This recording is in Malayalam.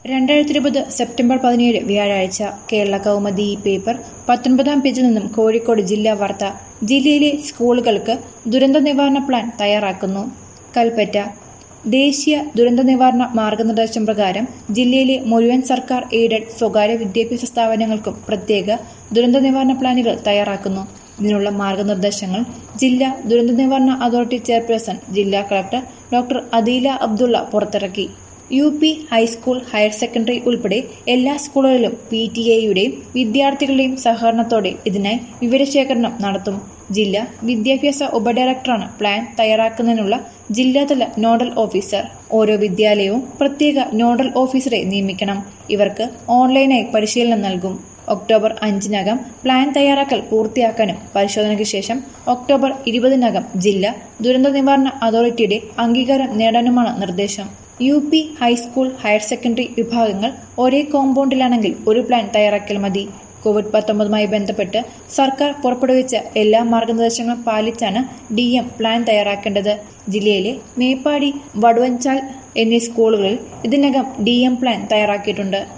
രണ്ടായിരത്തി ഇരുപത് സെപ്റ്റംബർ പതിനേഴ് വ്യാഴാഴ്ച കേരള കൗമുദി ഈ പേപ്പർ പത്തൊൻപതാം പേജിൽ നിന്നും കോഴിക്കോട് ജില്ലാ വാർത്ത ജില്ലയിലെ സ്കൂളുകൾക്ക് ദുരന്ത നിവാരണ പ്ലാൻ തയ്യാറാക്കുന്നു കൽപ്പറ്റ ദേശീയ ദുരന്ത നിവാരണ മാർഗനിർദ്ദേശം പ്രകാരം ജില്ലയിലെ മുഴുവൻ സർക്കാർ എയ്ഡഡ് സ്വകാര്യ വിദ്യാഭ്യാസ സ്ഥാപനങ്ങൾക്കും പ്രത്യേക ദുരന്ത നിവാരണ പ്ലാനുകൾ തയ്യാറാക്കുന്നു ഇതിനുള്ള മാർഗനിർദ്ദേശങ്ങൾ ജില്ലാ ദുരന്ത നിവാരണ അതോറിറ്റി ചെയർപേഴ്സൺ ജില്ലാ കളക്ടർ ഡോക്ടർ അദീല അബ്ദുള്ള പുറത്തിറക്കി U P high school higher secondary ഉൾപ്പെടെ എല്ലാ സ്കൂളുകളിലും പി ടി എയുടെയും വിദ്യാർത്ഥികളുടെയും സഹകരണത്തോടെ ഇതിനായി വിവരശേഖരണം നടത്തും ജില്ലാ വിദ്യാഭ്യാസ ഉപഡയറക്ടറാണ് പ്ലാൻ തയ്യാറാക്കുന്നതിനുള്ള ജില്ലാതല നോഡൽ ഓഫീസർ ഓരോ വിദ്യാലയവും പ്രത്യേക നോഡൽ ഓഫീസറെ നിയമിക്കണം ഇവർക്ക് ഓൺലൈനായി പരിശീലനം നൽകും ഒക്ടോബർ അഞ്ചിനകം പ്ലാൻ തയ്യാറാക്കൽ പൂർത്തിയാക്കാനും പരിശോധനയ്ക്ക് ശേഷം ഒക്ടോബർ ഇരുപതിനകം ജില്ലാ ദുരന്ത നിവാരണ അതോറിറ്റിയുടെ അംഗീകാരം നേടാനുമാണ് നിർദ്ദേശം U P high school higher secondary വിഭാഗങ്ങൾ ഒരേ കോമ്പൗണ്ടിലാണെങ്കിൽ ഒരു പ്ലാൻ തയ്യാറാക്കിയാൽ മതി കോവിഡ് പത്തൊമ്പതുമായി ബന്ധപ്പെട്ട് സർക്കാർ പുറപ്പെടുവിച്ച എല്ലാ മാർഗനിർദ്ദേശങ്ങളും പാലിച്ചാണ് ഡി എം പ്ലാൻ തയ്യാറാക്കേണ്ടത് ജില്ലയിലെ മേപ്പാടി വടുവഞ്ചാൽ എന്നീ സ്കൂളുകളിൽ ഇതിനകം ഡി എം പ്ലാൻ തയ്യാറാക്കിയിട്ടുണ്ട്